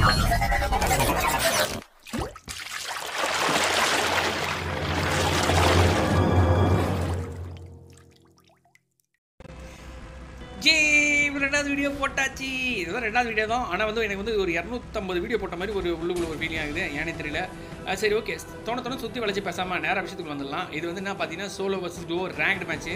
J ரெண்டாவது video போட்டாச்சு இதுதான் ரெண்டாவது வீடியோ தான் ஆனால் வந்து எனக்கு வந்து ஒரு இரநூத்தம்பது வீடியோ போட்ட மாதிரி ஒரு உள்ளுக்குள்ள ஒரு ஃபீலிங் ஆகுது ஏனே தெரியல அஹ் சரி ஓகே தோண தோண சுற்றி வளைச்சு பேசாமல் நேராக விஷயத்துக்கு வந்துடலாம் இது வந்து என்ன பார்த்தீங்கன்னா solo versus duo ranked match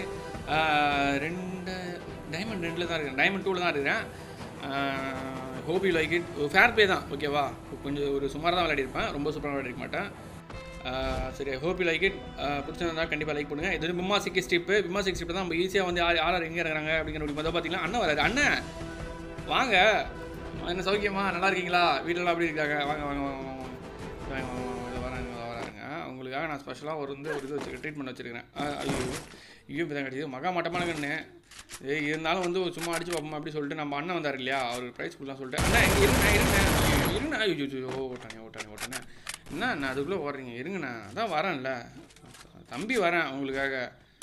ரெண்டு டைமண்ட் ரெண்டில் தான் இருக்கேன் டைமண்ட் டூவில் தான் இருக்கிறேன் ஹோப் யூ லைக் இட் ஃபேர் பே தான் ஓகேவா கொஞ்சம் ஒரு சுமாராக தான் விளையாடிருப்பேன் ரொம்ப சூப்பராக விளையாடிருக்க மாட்டேன் ஆஹ் சரி ஹோப் யூ லைக் இட் பிடிச்சிருந்தா கண்டிப்பாக லைக் பண்ணுங்கள் இது வந்து பிம்மா சிக்கி ஸ்டிப்பு பிம்மா சிக்கி ஸ்டிப் தான் நம்ம ஈஸியாக வந்து யார் யார் எங்கே இருக்கிறாங்க அப்படிங்கிற ஒரு மொதல் பார்த்தீங்கன்னா அண்ணன் வராரு அண்ணன் வாங்க என்ன சௌக்கியமா நல்லா இருக்கீங்களா வீட்டிலலாம் அப்படி இருக்காங்க வாங்க வாங்க வாங்க வாங்க வாங்க வாங்க வாங்க இதோ வராங்க இதோ வராங்க உங்களுக்காக நான் ஸ்பெஷலாக ஒரு வந்து ஒரு இது வச்சு ட்ரீட்மெண்ட் வச்சுருக்கிறேன் ஐயோ ஐயோ இப்போ தான் கிடைச்சது மகா மட்டமான கண்ணு ஏய் இருந்தாலும் வந்து ஒரு சும்மா அடிச்சு பார்ப்போம் அப்படி சொல்லிட்டு நம்ம அண்ணன் வந்தார் இல்லையா அவர் ப்ரைஸ் கொடுக்கலாம் சொல்லிட்டு அண்ணா இங்க இருங்க இருங்க ஐயோ, இருங்க ஐயோ ஐயோ, ஐயோ ஓட்டானே ஓட்டானே ஓட்டானே என்ன அண்ணா அதுக்குள்ளே ஓடுறீங்க இருங்கண்ணா அதான் வரேன்ல தம்பி வரேன் உங்களுக்காக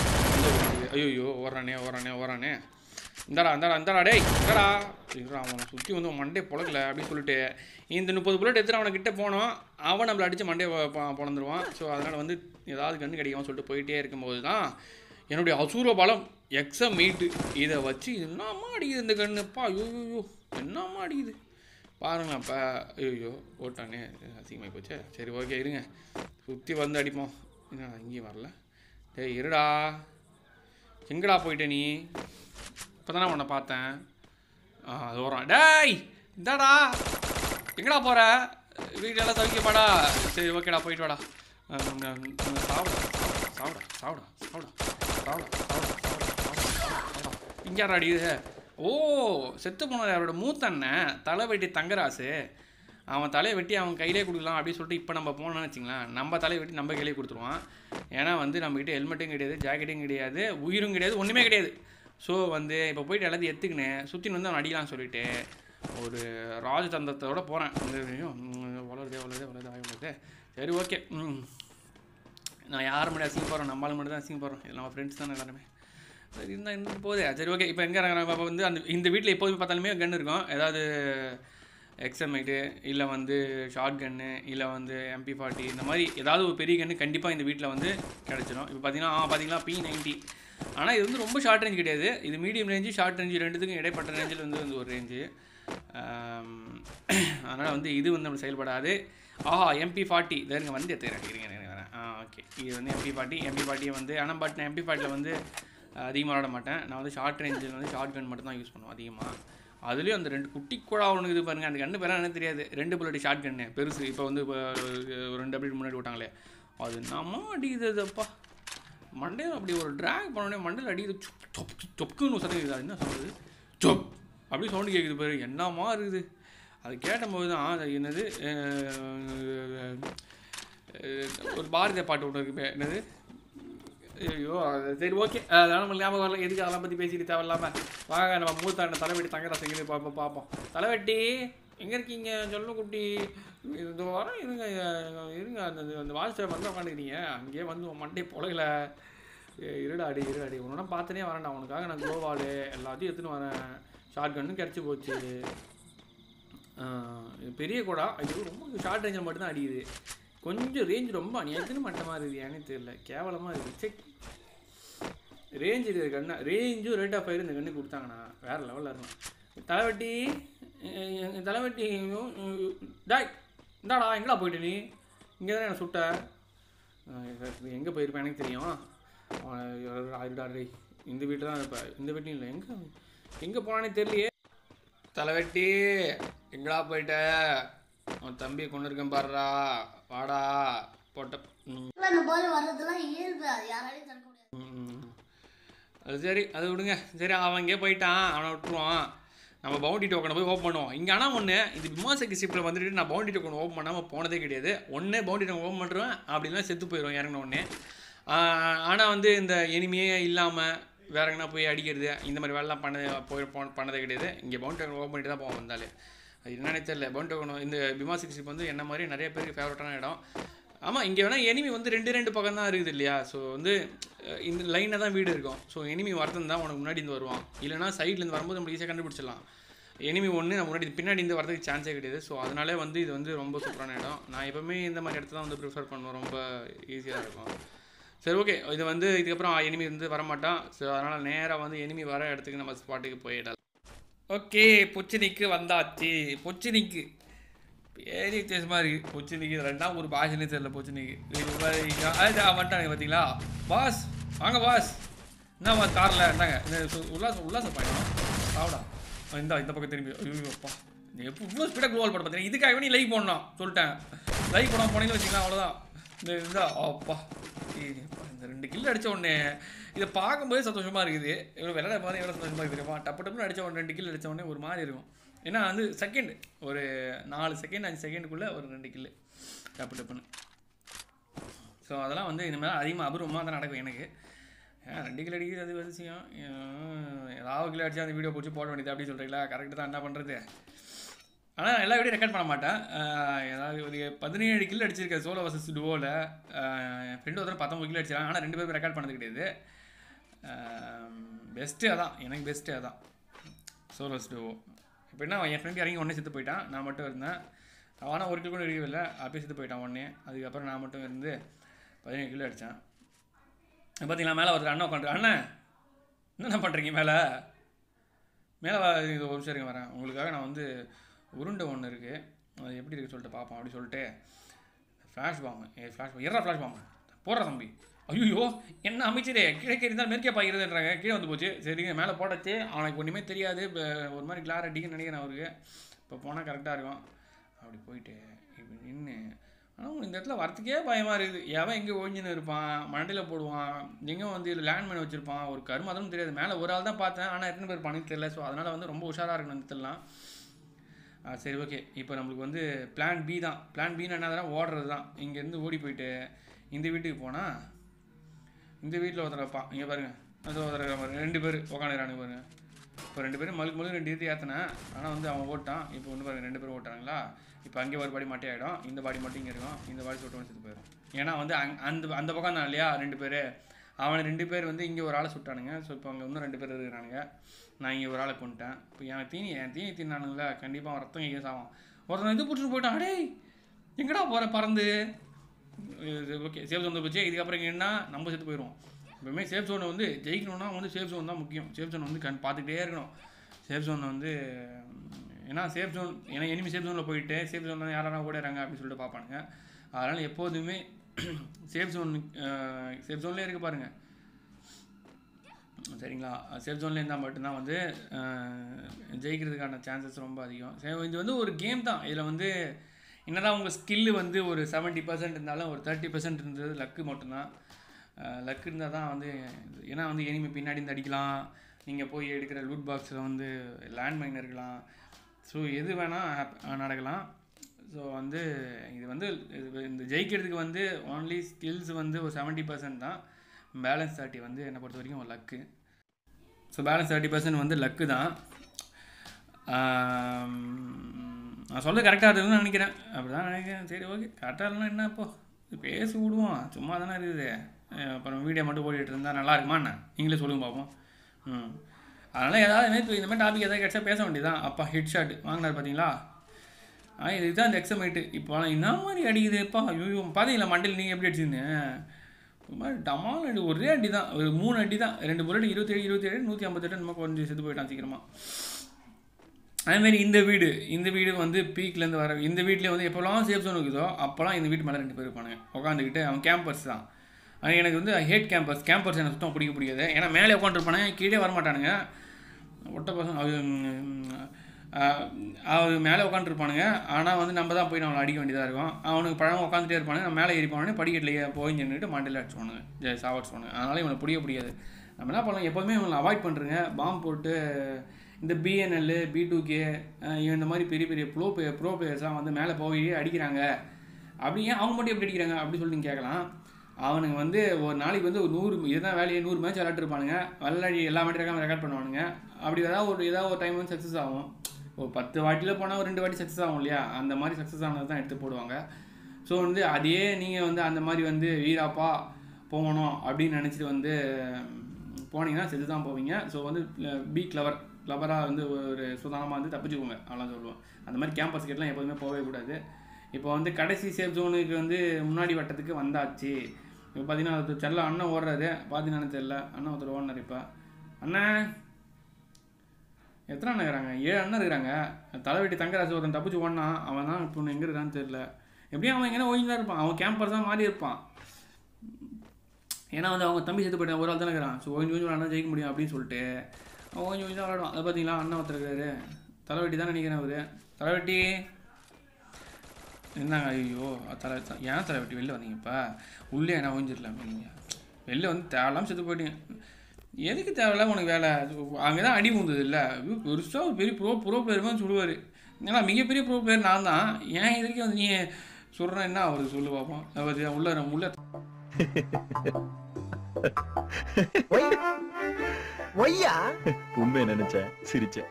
ஐயோ ஓடுறானே ஓடுறானே ஓடுறானே இந்தாடா இந்தாடா இந்தாடா டேய் இந்தாடா இருடா அவனை சுற்றி வந்து உன் மண்டே பொழக்கல அப்படின்னு சொல்லிட்டு இந்த முப்பது புல்லட் எடுத்துட்டு அவனை கிட்ட போனோம் அவன் நம்மளை அடித்து மண்டே பொழந்துருவான் ஸோ அதனால் வந்து ஏதாவது கண்ணு கிடைக்கும்னு சொல்லிட்டு போயிட்டே இருக்கும்போது தான் என்னுடைய அசூர பலம் எக்ஸம் மீட்டு இதை வச்சு என்னம்மா அடிக்குது இந்த கண்ணுப்பா ஐயோ ஐயோ என்னம்மா அடிக்குது பாருங்களேன் அப்போ ஐயோ ஓட்டானே அசிங்கமாகி போச்சே சரி ஓகே இருங்க சுற்றி வந்து அடிப்போம் என்ன இங்கேயும் வரல டேய் இருடா எங்கடா போயிட்ட நீ இப்போ தானே உன்னை பார்த்தேன் ஆ அது வரும் டேய் இந்தாடா எங்கடா போகிற வீடெல்லாம் தவிக்கப்பாடா சரி ஓகேடா போயிட்டு வாடா அஹ் உம், உம், சாப்பிடா சாப்பிடா சாப்பிடா சாப்பிடா சாப்பிடா சாப்பிடா சாப்பிடா இங்கேடா அடிக்குது ஓ செத்து போனது அவரோட மூத்த அண்ணன் தலை வெட்டி தங்கராசு அவன் தலையை வெட்டி அவன் கையிலே கொடுக்கலாம் அப்படின்னு சொல்லிட்டு இப்போ நம்ம போனோம்னு வச்சுங்களேன் நம்ம தலையை வெட்டி நம்ம கையிலே கொடுத்துருவான் ஏன்னா வந்து நம்மக்கிட்ட ஹெல்மெட்டும் கிடையாது ஜாக்கெட்டும் கிடையாது உயிரும் கிடையாது ஒன்றுமே கிடையாது ஸோ வந்து இப்போ போயிட்டு எல்லாத்தையும் எடுத்துக்கினேன் சுற்றின்னு வந்து அவன் அடிக்கலாம்னு சொல்லிட்டு ஒரு ராஜதந்திரத்தோட போகிறேன் வளருதே வளருதே வளருதே ஆக வளருதே சரி ஓகே ம் நான் யார் மட்டும் அசிங்க போகிறோம் நம்மளால மட்டும் தான் அசிங்க போகிறோம் இது நம்ம ஃப்ரெண்ட்ஸ் தானே எல்லாருமே சரி இருந்தால் இருந்துட்டு போதே சரி ஓகே இப்போ எங்கே இருக்கிறாங்க இப்போ வந்து அந்த இந்த வீட்டில் எப்போதுமே பார்த்தாலுமே கன் இருக்கும் ஏதாவது எக்ஸமைட்டு இல்லை வந்து ஷார்ட் கன்னு இல்லை வந்து எம்பி ஃபார்ட்டி இந்த மாதிரி ஏதாவது ஒரு பெரிய கன்று கண்டிப்பாக இந்த வீட்டில் வந்து கிடச்சிரும் இப்போ பார்த்தீங்கன்னா ஆ பார்த்தீங்களா பி நைன்ட்டி ஆனால் இது வந்து ரொம்ப ஷார்ட் ரேஞ்ச் கிடையாது இது மீடியம் ரேஞ்சு ஷார்ட் ரேஞ்சு ரெண்டுத்துக்கும் இடைப்பட்ட ரேஞ்சில் வந்து வந்து ஒரு ரேஞ்சு அதனால் வந்து இது வந்து நம்ம செயல்படாது ஆஹா எம்பி ஃபார்ட்டி இருங்க வந்து எடுத்துக்கிறேன் இருங்க இருங்க வரேன் ஆ ஓகே இது வந்து எம்பி ஃபார்ட்டி எம்பி ஃபார்ட்டியை வந்து ஆனால் பட் நான் எம்பி ஃபார்ட்டியில் வந்து அதிகமாக விளாட மாட்டேன் நான் வந்து ஷார்ட் ரேஞ்சில் வந்து ஷார்ட் கன் மட்டும் தான் யூஸ் பண்ணுவேன் அதிகமாக அதுலேயும் அந்த ரெண்டு குட்டி கூட ஒன்று இது பாருங்க அந்த கண்ணு பேர எனக்கு தெரியாது ரெண்டு புல்லட் ஷார்ட் கன்னு பெருசு இப்போ வந்து இப்போ ஒரு ரெண்டு அப்படி முன்னாடி விட்டாங்களே அது நம்ம அடிக்குது அப்பா மண்டையில் அப்படி ஒரு ட்ராக் பண்ணோடனே மண்டையில் அடிக்குது சொப் சொப் சொப்புக்குன்னு சத்தம் கேட்குது அது என்ன சொல்கிறது சொப் அப்படி சவுண்டு கேட்குது பாரு என்னமா இருக்குது அது கேட்டபோது தான் அது என்னது அஹ், அஹ், ஒரு பாரதிய பாட்டு ஒன்று இருக்கு பே- என்னது ஐயோ அது சரி ஓகே அதெல்லாம் நம்ம ஞாபகம் வரல எதுக்கு அதெல்லாம் பற்றி பேசிட்டு தேவையில்லாம வாங்க நம்ம மூத்தாண்ட தலைவெட்டி தங்கராசு எங்கே பார்ப்போம் பார்ப்போம் தலைவெட்டி எங்கே இருக்கீங்க சொல்ல குட்டி இது வரோம் இருங்க அஹ் இருங்க அந்த அந்த வாட்ச் வந்து உட்காந்துக்கிறீங்க அங்கேயே வந்து உன் மண்டே பொழகல ஏய், இருடா அடி இருடா அடி உன்னோட பார்த்தனே வரேன்டா உனக்காக நான் குளோவாலு எல்லாத்தையும் எடுத்துன்னு வரேன் ஷார்ட் கன்னு கிடச்சி போச்சு ஆஹ் இது பெரிய கூடா இது ரொம்ப ஷார்ட் ரேஞ்சில் மட்டும்தான் அடிக்குது கொஞ்சம் ரேஞ்ச் ரொம்ப அநியாயத்துன்னு மட்டமாக இருக்குது ஏன்னு தெரியல கேவலமாக இருக்குது செக் ரேஞ்ச் இது கண்ணா ரேஞ்சும் ரேட் ஆஃப் ஃபயர் இந்த கண்ணு கொடுத்தாங்கண்ணா வேறு லெவலில் இருக்கும் தலைவட்டி அஹ் எங்க தலைவட்டி டாய் இந்தாடா எங்கடா போயிட்டு நீ இங்கே தானே என்ன சுட்ட எங்கே போயிருப்பேன் எனக்கு தெரியும் ஆயிடுடா டேய் இந்த வீட்டில் தான் இருப்பேன் இந்த வீட்லையும் இல்லை எங்கே எங்கே போனானே தெரியலையே தலைவெட்டி எங்கடா போயிட்ட உன் தம்பியை கொண்டு இருக்கேன் பாருடா வாடா போட்ட ம், அந்த பால் வர்றதெல்லாம் இயல்பு அது யாராலையும் தடுக்க முடியாது ம். அது சரி அது விடுங்க சரி அவன் இங்கே போயிட்டான் அவனை விட்டுருவான் நம்ம பவுண்டி டோக்கனை போய் ஓப்பன் பண்ணுவோம் இங்கே ஆனால் ஒன்று இது விமாசக்கு ஷிப்பில் வந்துட்டு நான் பவுண்டி டோக்கன் ஓப்பன் பண்ணாமல் போனதே கிடையாது ஒன்று பவுண்டி டோக்கன் ஓப்பன் பண்ணுறேன் அப்படிலாம் செத்து போயிடும் இறங்கின உடனே ஆனால் வந்து இந்த எனிமையே இல்லாமல் வேற எங்கன்னா போய் அடிக்கிறது இந்த மாதிரி வேலைலாம் பண்ண போய் போ- பண்ணதே கிடையாது இங்கே பவுண்ட் டோக்கன் ஓப்பன் பண்ணிட்டு தான் போவோம் வந்தாலே அது என்னன்னே தெரியல பவுண்ட் டோக்கன் இந்த விமாசிக் ஷிப் வந்து என்ன மாதிரி நிறைய பேருக்கு ஃபேவரட்டான இடம் ஆமாம் இங்கே வேணால் எனிமி வந்து ரெண்டு ரெண்டு பக்கம் தான் இருக்குது இல்லையா ஸோ வந்து அஹ், இந்த லைனில் தான் வீடு இருக்கும் ஸோ எனிமி வரதுன்னு தான் உனக்கு முன்னாடி இருந்து வருவான் இல்லைனா சைட்லேருந்து வரும்போது நம்ம ஈஸியாக கண்டுபிடிச்சிடலாம் எனிமி ஒன்று நம்ம முன்னாடி பின்னாடி இருந்து வரதுக்கு சான்ஸே கிடையாது ஸோ அதனாலே வந்து இது வந்து ரொம்ப சூப்பரான இடம் நான் எப்பவுமே இந்த மாதிரி இடத்துல தான் வந்து ப்ரிஃபர் பண்ணுவேன் ரொம்ப ஈஸியாக இருக்கும் சரி ஓகே இது வந்து இதுக்கப்புறம் எனிமி வந்து வரமாட்டான் ஸோ அதனால் நேராக வந்து எனிமி வர இடத்துக்கு நம்ம ஸ்பாட்டுக்கு போயிடலாம் ஓகே பொச்சினிக்கு வந்தாச்சு பொச்சினிக்கு பேரி வித்தியாசமாக இருக்குது பொச்சினிக்கு ரெண்டாம் ஒரு பாஷனே தெரியல பொச்சினிக்கு இது மாதிரி அது வந்துட்டாங்க பார்த்தீங்களா பாஸ் வாங்க பாஸ் என்ன பாஸ் காரில் இருந்தாங்க இந்த சு- உல்லாச உல்லாச பயணம் சாப்பிடா இந்த இந்த பக்கம் திரும்பி ஐயோ அப்பா எப்போ இவ்வளோ ஸ்பீடாக குளோவல் போட பார்த்தீங்க இதுக்காக நீ லைக் போடணும் சொல்லிட்டேன் லைக் போடாம போனீங்கன்னு வச்சுக்கலாம் அவ்வளோதான் இந்த இந்த அப்பா ஏய், அப்பா, இந்த ரெண்டு கில் அடிச்ச உடனே இதை பார்க்கும்போது சந்தோஷமாக இருக்குது இவ்வளோ விளையாட போது எவ்வளோ சந்தோஷமாக இருக்குது தெரியுமா டப்பு டப்புன்னு அடிச்ச உடனே ரெண்டு கில் அடிச்ச உடனே ஒரு மாதிரி இருக்கும் ஏன்னா வந்து செகண்ட் ஒரு நாலு செகண்ட் அஞ்சு செகண்டுக்குள்ளே ஒரு ரெண்டு கில்லு டப்பு டப்புன்னு ஸோ அதெல்லாம் வந்து இனிமேல் அதிகமாக அபூர்வமாக தான் நடக்கும் எனக்கு ஏன் ரெண்டு கிலோ அடிக்கிறது அது விஷயம் ஏன் ஏதாவது கிலோ அடிச்சா அந்த வீடியோ பிடிச்சி போட வேண்டியது அப்படி சொல்கிறீங்களா கரெக்டு தான் என்ன பண்ணுறது ஆனால் எல்லா வீடியோ ரெக்கார்ட் பண்ண மாட்டேன் ஆஹ் ஏதாவது ஒரு பதினேழு கிலோ அடிச்சிருக்கேன் சோலோ வர்சஸ் டுவோவில் என் ஃப்ரெண்டு ஒருத்தர் பத்தொம்பது கிலோ அடிச்சிருக்காங்க ஆனால் ரெண்டு பேரும் ரெக்கார்ட் பண்ணது கிடையாது பெஸ்ட்டு அதான் எனக்கு பெஸ்ட்டு அதான் சோலோஸ் டுவோ இப்போ என்ன என் ஃப்ரெண்ட் இறங்கி உடனே செத்து போயிட்டான் நான் மட்டும் இருந்தேன் அவனா ஒரு கிலோ கூட அடிக்கவில்லை அப்படியே செத்து போயிட்டான் உடனே அதுக்கப்புறம் நான் மட்டும் இருந்து பதினேழு கிலோ அடித்தேன் பார்த்தீங்களா மேலே ஒரு அண்ணன் உட்காந்து அண்ணன் என்னென்ன பண்ணுறீங்க மேலே மேலே இது ஒரு நிமிஷம் இருங்க வரேன் உங்களுக்காக நான் வந்து உருண்டை ஒன்று இருக்குது அது எப்படி இருக்குது சொல்லிட்டு பார்ப்போம் அப்படி சொல்லிட்டு ஃப்ளாஷ் பாம்பு ஏ ஃப்ளாஷ் எறா ஃப்ளாஷ் பாம்பு போடுற தம்பி ஐயோ என்ன அமைச்சரே கிழக்கு இருந்தால் மேற்கே பாய்கிறதுன்றாங்க கீழே வந்து போச்சு சரிங்க மேலே போடச்சு அவனுக்கு ஒன்றுமே தெரியாது இப்ப ஒரு மாதிரி கிளார் அடிக்குன்னு நினைக்கிறேன் அவருக்கு இப்போ போனால் கரெக்டாக இருக்கும் அப்படி போயிட்டு இப்படி நின்று ஆனால் இந்த இடத்துல வரத்துக்கே பயமாக இருக்குது எவன் எங்கே ஒழிஞ்சுன்னு இருப்பான் மண்டையில் போடுவான் எங்கே வந்து இதில் லேண்ட் பண்ணி வச்சுருப்பான் ஒரு கருமதம் தெரியாது மேலே ஒரு ஆள் தான் பார்த்தேன் ஆனால் எத்தனை பேர் பண்ணி தெரியல ஸோ அதனால் வந்து ரொம்ப உஷாராக இருக்கணும் இந்த இடத்துலலாம் ஆ, சரி ஓகே இப்போ நம்மளுக்கு வந்து பிளான் பி தான் பிளான் பின்னு என்ன ஓடுறது தான் இங்கேருந்து ஓடி போயிட்டு இந்த வீட்டுக்கு போனால் இந்த வீட்டில் ஒருத்தர் வைப்பான் இங்கே பாருங்க அது ஒருத்தர் இருக்கான் பாருங்க. ரெண்டு பேர் உட்காந்துறானுங்க பாருங்க இப்போ ரெண்டு பேரும் மலுக்கு மலுக்கு ரெண்டு இது ஏற்றினேன் ஆனால் வந்து அவன் ஓட்டான் இப்போ ஒன்று பாருங்க ரெண்டு பேரும் ஓட்டாங்களா இப்போ அங்கே ஒரு பாடி மட்டும் ஆகிடும் இந்த பாடி மட்டும் இங்கே இருக்கும் இந்த பாடி சொட்டு செத்து போயிடும் ஏன்னா வந்து அங் அந்த அந்த பக்கம் தான் இல்லையா ரெண்டு பேர் அவனை ரெண்டு பேர் வந்து இங்கே ஒரு ஆளை சுட்டானுங்க ஸோ இப்போ அங்கே இன்னும் ரெண்டு பேர் இருக்கிறானுங்க நான் இங்கே ஒரு ஆளை கொண்டுட்டேன் இப்போ என் தீனி என் தீனி தின்னானுங்களா கண்டிப்பாக அவன் ரத்தம் எங்கே சாவான் ஒருத்தன் இது பிடிச்சிட்டு போயிட்டான் அடேய் எங்கடா போகிற பறந்து ஓகே சேஃப் ஜோன் போச்சு இதுக்கப்புறம் இங்கே என்ன நம்ம செத்து போயிடுவோம் எப்பவுமே சேஃப் ஜோனை வந்து ஜெயிக்கணும்னா வந்து சேஃப் ஜோன் தான் முக்கியம் சேஃப் ஜோன் வந்து கண் பார்த்துக்கிட்டே இருக்கணும் சேஃப் ஜோனை வந்து ஏன்னா சேஃப் ஜோன் ஏன்னா எனிமி சேஃப் ஜோனில் போயிட்டு சேஃப் ஜோனில் யாரெல்லாம் ஓடுறாங்க அப்படின்னு சொல்லிட்டு பார்ப்பானுங்க அதனால் எப்போதுமே சேஃப் ஜோன் சேஃப் ஜோன்லேயே இருக்க பாருங்க சரிங்களா சேஃப் ஜோன்ல இருந்தால் மட்டும்தான் வந்து அஹ், ஜெயிக்கிறதுக்கான சான்சஸ் ரொம்ப அதிகம் சரி, இது வந்து ஒரு கேம் தான் இதில் வந்து என்னதான் உங்கள் ஸ்கில்லு வந்து ஒரு செவன்ட்டி பர்சன்ட் இருந்தாலும் ஒரு தேர்ட்டி பர்சன்ட் இருந்தது லக்கு மட்டும்தான் லக்கு இருந்தால் தான் வந்து ஏன்னா வந்து எனிமி பின்னாடி இருந்து அடிக்கலாம் நீங்கள் போய் எடுக்கிற லூட் பாக்ஸில் வந்து லேண்ட் மைன் இருக்கலாம் ஸோ எது வேணால் நடக்கலாம் ஸோ வந்து இது வந்து இது- இந்த ஜெயிக்கிறதுக்கு வந்து ஓன்லி ஸ்கில்ஸ் வந்து ஒரு செவன்ட்டி பர்சன்ட் தான் பேலன்ஸ் தேர்ட்டி வந்து என்னை பொறுத்த வரைக்கும் ஒரு luck so balance thirty percent வந்து லக்கு தான் ஆம், நான் சொல்ல கரெக்டாக இருக்குதுன்னு நினைக்கிறேன் அப்படி தான் நினைக்கிறேன் சரி ஓகே கரெக்டாக இல்லைன்னா என்ன இப்போ பேசி விடுவோம் சும்மா தானே இருக்குது அஹ் அப்புறம் வீடியோ மட்டும் ஓடிட்டு இருந்தால் நல்லா இருக்குமா என்ன நீங்களே சொல்லுங்க பார்ப்போம் ம் அதனால் ஏதாவது இந்த இந்த மாதிரி டாபிக் ஏதாவது கிடச்சா பேச வேண்டியதான் அப்பா ஹெட் ஷாட் வாங்கினார் பார்த்தீங்களா ஆ இதுதான் இந்த எக்ஸமேட்டு இப்போ ஆனால் என்ன மாதிரி அடிக்குதுப்பா ஐயோ பார்த்தீங்களா மண்டையில் நீங்கள் எப்படி அடிச்சிருந்தீங்க ஒரு மாதிரி டமால் அடி ஒரே அடி தான் ஒரு மூணு அடி தான் ரெண்டு புல்லட் இருபத்தேழு இருபத்தேழு நூற்றி ஐம்பத்தெட்டு நம்ம கொஞ்சம் செத்து போயிட்டான் சீக்கிரமாக அதேமாரி இந்த வீடு இந்த வீடு வந்து பீக்லேருந்து வர இந்த வீட்டில் வந்து எப்போல்லாம் சேஃப் ஜோன் இருக்குதோ அப்போல்லாம் இந்த வீட்டு மேலே ரெண்டு பேர் இருப்பானுங்க உட்காந்துக்கிட்டு அவன் கேம்பஸ் தான் ஆனால் எனக்கு வந்து ஹேட் கேம்பஸ் கேம்பஸ் எனக்கு சுத்தம் பிடிக்க பிடிக்காது ஏன்னா மேலே உட்காந்துருப்பானுங்க கீழே வரமாட்டானுங்க ஒட்ட பசங்க அது ம், ஆஹ், அவர் மேலே உட்காந்துருப்பானுங்க ஆனால் வந்து நம்ம தான் போய் அவனை அடிக்க வேண்டியதாக இருக்கும் அவனுக்கு பழம் உட்காந்துட்டே இருப்பானுங்க நான் மேலே ஏறி போனோடனே படிக்கட்டில் போய் நின்றுட்டு மண்டையில் அடிச்சுவானுங்க ஜெய சாவடிச்சுவானுங்க அதனால் இவனை பிடிக்க பிடிக்காது நம்ம என்ன பண்ணலாம் எப்போதுமே இவங்களை அவாய்ட் பண்ணுறேங்க பாம்பு போட்டு இந்த பிஎன்எல் பி டூ கே இந்த மாதிரி பெரிய பெரிய ப்ரோ பே ப்ரோ பிளேயர்ஸ்லாம் வந்து மேலே போய் அடிக்கிறாங்க அப்படி ஏன் அவங்க மட்டும் எப்படி அடிக்கிறாங்க அப்படி சொல்லி நீங்கள் கேட்கலாம் அவனுங்க வந்து ஒரு நாளைக்கு வந்து ஒரு நூறு இதுதான் வேலையை நூறு மேட்ச் விளாட்டுருப்பானுங்க விளாடி எல்லா மேட்ச் ரெக்கார்ட் ரெக்கார்ட் பண்ணுவானுங்க அப்படி ஏதாவது ஒரு ஏதாவது ஒரு டைம் வந்து சக்ஸஸ் ஆகும் ஒரு பத்து வாட்டியில் போனால் ஒரு ரெண்டு வாட்டி சக்ஸஸ் ஆகும் இல்லையா அந்த மாதிரி சக்ஸஸ் ஆனது தான் எடுத்து போடுவாங்க ஸோ வந்து அதே நீங்கள் வந்து அந்த மாதிரி வந்து வீராப்பா போகணும் அப்படின்னு நினச்சிட்டு வந்து ம், போனீங்கன்னா செத்து தான் போவீங்க ஸோ வந்து பி கிளவர் லவராக வந்து ஒரு சுதானமாக வந்து தப்பிச்சுக்கோங்க அவ்வளோ சொல்லுவோம் அந்த மாதிரி கேம்பஸ் கேட்லாம் எப்போதுமே போகவே கூடாது இப்போ வந்து கடைசி சேஃப் ஜோனுக்கு வந்து முன்னாடி வட்டத்துக்கு வந்தாச்சு இப்போ பார்த்தீங்கன்னா ஒருத்தர் செல்ல அண்ணன் ஓடுறாரு பார்த்தீங்கன்னு தெரியல அண்ணன் ஒருத்தர் ஓடினார் இப்போ அண்ணன் எத்தனை அண்ணன் இருக்கிறாங்க ஏழு அண்ணன் இருக்கிறாங்க தலைவெட்டி தங்கராஜ் ஒருத்தன் தப்பிச்சு ஓடினான் அவன் தான் இப்போ எங்கே இருக்கான்னு தெரியல எப்படியும் அவன் எங்கே ஓய்ந்து தான் இருப்பான் அவன் கேம்பர் தான் மாறி இருப்பான் ஏன்னா வந்து அவங்க தம்பி செத்து போயிட்டான் ஒரு ஆள் தானே இருக்கிறான் ஸோ ஓய்ஞ்சு ஓய்ஞ்சு விளாண்டா ஜெயிக்க முடியும் அப்படின்னு சொல்லிட்டு அவன் ஓய்ஞ்சு ஓய்ஞ்சு தான் விளாடுவான் அதை பார்த்தீங்களா அண்ணன் ஒருத்தர் இருக்காரு தலைவெட்டி தான் நினைக்கிறேன் அவரு தலைவெட்டி என்னங்க ஐயோ தலை த- ஏன் தலைவெட்டி வெளில வந்தீங்கப்பா உள்ளே என்ன ஓய்ஞ்சிடலாமே நீங்கள் வெளில வந்து தேவையில்லாம செத்து போயிட்டீங்க எதுக்கு தேவையில்லாம உனக்கு வேலை அங்கே தான் அடி வந்தது இல்லை பெருசாக ஒரு பெரிய ப்ரோ ப்ரோ பிளேயர் மாதிரி சொல்லுவார் ஏன்னா மிகப்பெரிய ப்ரோ பிளேயர் நான் தான் ஏன் எதுக்கு வந்து நீ சொல்கிறேன் என்ன அவருக்கு சொல்லு பார்ப்போம் அதை பத்தி உள்ள உள்ள ஒய்யா உண்மையை நினைச்சேன் சிரிச்சேன்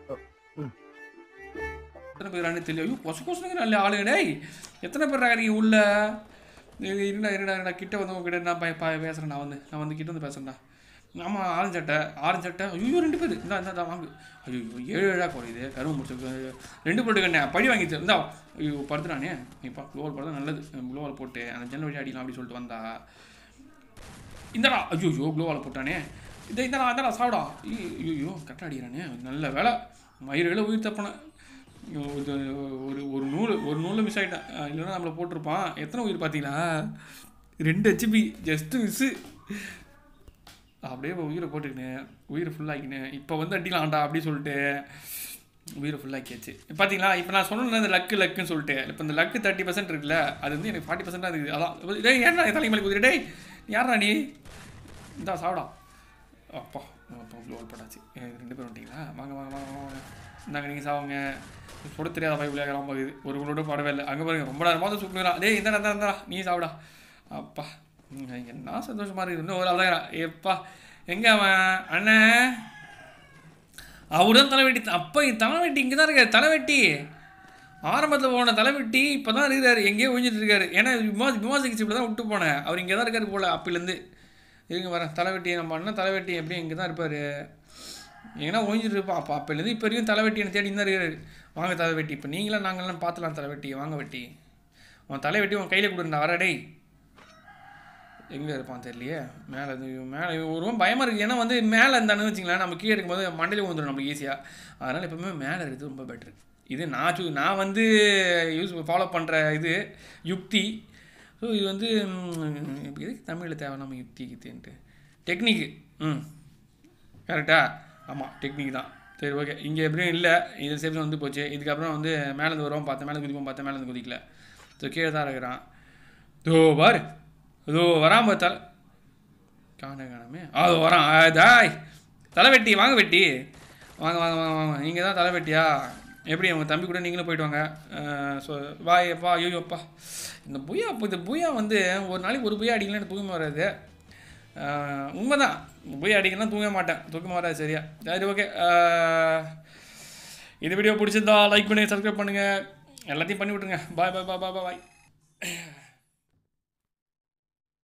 எத்தனை பேரானு தெரியல ஐயோ கொசு கொசுங்கிற நல்ல ஆளுங்க டேய் எத்தனை பேர் இருக்கீங்க உள்ள இது இருடா இருடா இருடா கிட்ட வந்து உங்ககிட்ட நான் பய- பய- பேசுறேன் நான் வந்து நான் வந்து கிட்ட வந்து பேசுறேன்டா ஆமாம் ஆரஞ்சு சட்டை ஆரஞ்சு சட்டை ஐயோ ரெண்டு பேர் இந்தா இந்தா இந்தா வாங்கு ஐயோ ஏழு ஏழா குறையுது கரும்பு முடிச்சு ரெண்டு போட்டு கண்ணே பழி வாங்கிச்சு இந்தா ஐயோ படுத்துறானே இப்போ க்ளோவல் படுத்தா நல்லது க்ளோவல் போட்டு அந்த ஜன்னல் வழி அடிக்கலாம் அப்படி சொல்லிட்டு வந்தா இந்தடா ஐயோ ஐயோ க்ளோவால் போட்டானே இந்த இந்தடா இந்தடா சாப்பிடா ஐயோ கரெக்டாக அடிக்கிறானே நல்ல வேலை மயிரில் உயிர் தப்பினேன் ஐயோ, இது ஒரு ஒரு நூல் ஒரு நூலில் மிஸ் ஆகிட்டேன் இல்லைன்னா நம்மளை போட்டிருப்பான் எத்தனை உயிர் பார்த்தீங்களா ரெண்டு ஹெச்பி ஜஸ்ட்டு மிஸ்ஸு அப்படியே உயிரை போட்டுக்கினேன் உயிரை ஃபுல்லாக்கினேன் இப்போ வந்து அடிக்கலாம்டா அப்படி சொல்லிட்டு உயிரை ஃபுல்லாக்கியாச்சு பார்த்தீங்களா இப்போ நான் சொன்னேன் இந்த லக்கு லக்குன்னு சொல்லிட்டு இப்போ இந்த லக்கு தேர்ட்டி பர்சன்ட் இருக்குல்ல அது வந்து எனக்கு ஃபார்ட்டி பர்சன்ட் இருக்குது அதான் டேய் ஏன்டா தலைமலை குதிரை டேய் யாரா நீ இந்தா சாப்பிடா அப்பா அப்பா க்ளோவல் போட்டாச்சு ஏ, ரெண்டு பேரும் வந்துட்டீங்களா வாங்க வாங்க வாங்க வாங்க இந்தாங்க நீங்கள் சாவுங்க சுட தெரியாத பை விளையாடுறான் போகுது ஒரு கூட படவே இல்லை அங்கே பாருங்க ரொம்ப நேரமாக தான் சுற்றுறான் டேய் இந்தா இந்தா இந்தா நீ சாப்பிடா அப்பா ம், என்ன சந்தோஷமா இருக்குது இன்னும் ஒரு ஆள் தான் எப்பா எங்க அவன் அண்ணன் அவர் தான் தலைவெட்டி அப்போ தலைவெட்டி இங்கே தான் இருக்காரு தலைவெட்டி ஆரம்பத்தில் போன தலைவெட்டி இப்போ தான் இருக்கிறாரு எங்கேயோ ஒழிஞ்சிட்டு இருக்காரு ஏன்னா விமாஸ் விமாஸ் சிக்ஸ்டில் தான் விட்டு போனேன் அவர் இங்கே தான் இருக்காரு போல அப்பிலேருந்து இருங்க வரேன் தலைவெட்டி நம்ம அண்ணன் தலைவெட்டி எப்படியும் இங்கே தான் இருப்பார் எங்கன்னா ஒழிஞ்சிட்டு இருப்பா அப்போ அப்போலேருந்து இப்போ வரைக்கும் தலைவெட்டி என்னை தேடி தான் இருக்காரு வாங்க தலைவெட்டி இப்போ நீங்களாம் நாங்களாம் பார்த்துலாம் தலைவெட்டி வாங்க வெட்டி உன் தலைவெட்டி உன் கையில் கொடுண்டா வர டேய் எங்கே இருப்பான் தெரியலையே மேலே இது மேலே ஒரு ரொம்ப பயமாக இருக்குது ஏன்னா வந்து மேலே இருந்தானு வச்சுங்களேன் நம்ம கீழே இருக்கும்போது மண்டையில் வந்துடும் நம்மளுக்கு ஈஸியாக அதனால் எப்பவுமே மேலே இருக்கிறது ரொம்ப பெட்ரு இது நான் சூ நான் வந்து யூஸ் ஃபாலோ பண்ணுற இது யுக்தி ஸோ இது வந்து ம், எதுக்கு தமிழில் தேவை நம்ம யுக்தி கித்தின்ட்டு டெக்னிக்கு ம் கரெக்டா ஆமாம் டெக்னிக் தான் சரி ஓகே இங்கே எப்படியும் இல்லை இது சேஃப்ஸ் வந்து போச்சு இதுக்கப்புறம் வந்து மேலேருந்து வருவோம் பார்த்தேன் மேலே குதிப்போம் பார்த்தேன் மேலேருந்து குதிக்கல ஸோ கீழே தான் இருக்கிறான் தோ பாரு இதோ வராம தலை காண காணாமே அது வரான் தாய் தலைவெட்டி வாங்க வெட்டி வாங்க வாங்க வாங்க வாங்க நீங்கள் தான் தலைவெட்டியா எப்படி உங்கள் தம்பி கூட நீங்களும் போயிட்டு வாங்க ஸோ வாய் அப்பா ஐயோ அப்பா இந்த புயா இப்போ இந்த புயா வந்து ஒரு நாளைக்கு ஒரு புயா அடிக்கலாம் எனக்கு தூக்கமாக வராது ஆஹ் உண்மைதான் புயா அடிக்கலாம் தூங்க மாட்டேன் தூக்கமாக வராது சரியா சரி ஓகே இந்த வீடியோ பிடிச்சிருந்தா லைக் பண்ணி சப்ஸ்கிரைப் பண்ணுங்கள் எல்லாத்தையும் பண்ணி விட்ருங்க பாய் பாய் பாய் பாய் பாய்